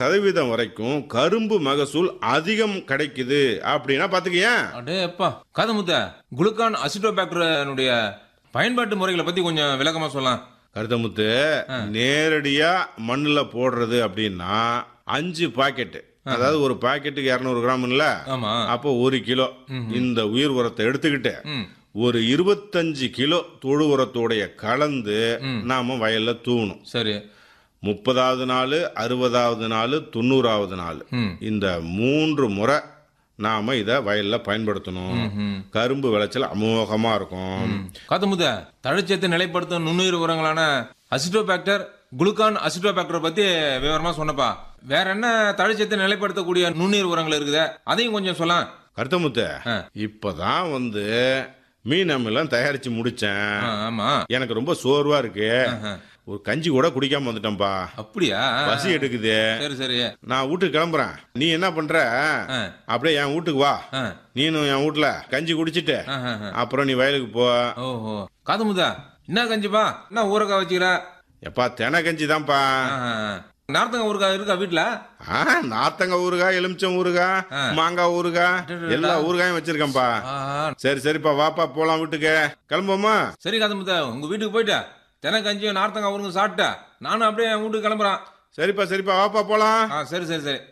சதவீதம் வரைக்கும் கரும்பு மகசூல் அதிகம் கிடைக்குது அப்படின்னா பாத்துக்கேன் அடே அப்பா காதமுத்த குளுக்கான் அசிட்டோபாக்டருடைய பயன்பாட்டு முறைகளை பத்தி கொஞ்சம் விளக்கமா சொல்லலாம் கருத்தமுத்து நேரடியா மண்ணுல போடுறது அப்படின்னா அஞ்சு பாக்கெட் அதாவது ஒரு பாக்கெட்டுக்கு இரநூறு கிராம் இல்ல ஆமா அப்போ ஒரு கிலோ இந்த உயிர் உரத்தை எடுத்துக்கிட்டு ம் ஒரு இருபத்தஞ்சு கிலோ தொழு உரத்தோடைய கலந்து நாம வயல்ல தூவணும் சரி முப்பதாவது நாள் அறுபதாவது நாள் தொண்ணூறாவது நாள் ம் இந்த மூன்று முறை நாம இத வயல்ல பயன்படுத்தணும் கரும்பு விளைச்சல் அமோகமா இருக்கும் காத்தமுத்த தழைச்சத்தை நிலைப்படுத்தும் நுண்ணுயிர் உரங்களான அசிட்டோபாக்டர் குளுக்கான் அசிட்டோபாக்டரை பத்தி விவரமா சொன்னப்பா வேற என்ன தழைச்சத்தை நிலைப்படுத்தக்கூடிய நுண்ணுயிர் உரங்கள் இருக்குதே அதையும் கொஞ்சம் சொல்ல கருத்தமுத்த ஆ. இப்பதான் வந்து மீன் அமிலம் தயாரிச்சு முடிச்சேன் ஆமா எனக்கு ரொம்ப சோர்வா இருக்கு ஆஹா. ஒரு கஞ்சி கூட குடிக்காம வந்துட்டேன்பா அப்படியா பசி எடுக்குது சரி சரி நான் வீட்டுக்கு கிளம்புறேன் நீ என்ன பண்ற ஆ. அப்படியே என் வீட்டுக்கு வா ஆ. நீனும் என் வீட்டுல கஞ்சி குடிச்சிட்டு ஆஹா, ஆஹா. அப்புறம் நீ வயலுக்கு போ ஓஹோ காதமுதா என்ன கஞ்சிப்பா என்ன ஊறுகாய் வச்சுக்கிற எப்பா தென கஞ்சி தான்ப்பா ஆஹா. நார்த்தங்க ஊறுகாய் இருக்கா வீட்டுல ஆ, நார்த்தங்க ஊறுகாய் எலுமிச்சம் ஊறுகாய் மாங்காய் ஊறுகாய் எல்லா ஊறுகாயும் வச்சிருக்கேன்ப்பா ஆஹா. சரி சரிப்பா வாப்பா போலாம் வீட்டுக்கு கிளம்புவோமா சரி காதமுதா உங்க வீட்டுக்கு போயிட்டா தென கஞ்சியும் நார்த்தங்க ஊருங்க சாப்பிட்டா நானும் அப்படியே என் வீட்டுக்கு கிளம்புறேன் சரிப்பா சரிப்பா வாப்பா போலாம் ஆ சரி சரி சரி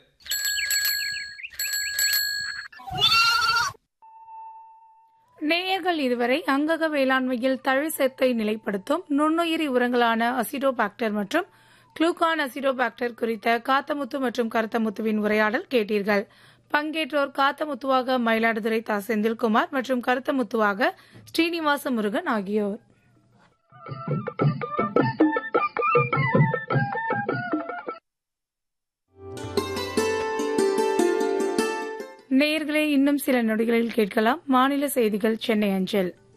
நேயர்கள் இதுவரை அங்கக வேளாண்மையில் தழிசத்தை நிலைப்படுத்தும் நுண்ணுயிரி உரங்களான அசிடோபாக்டர் மற்றும் குளூகான் அசிடோபாக்டர் குறித்த காத்தமுத்து மற்றும் கருத்தமுத்துவின் உரையாடல் கேட்டீர்கள் பங்கேற்றோர் காத்தமுத்துவாக மயிலாடுதுறை தா செந்தில்குமார் மற்றும் கருத்தமுத்துவாக ஸ்ரீனிவாச முருகன் ஆகியோர் நேயர்களே இன்னும் சில நொடிகளில் கேட்கலாம் மாநில செய்திகள் சென்னை அஞ்சல்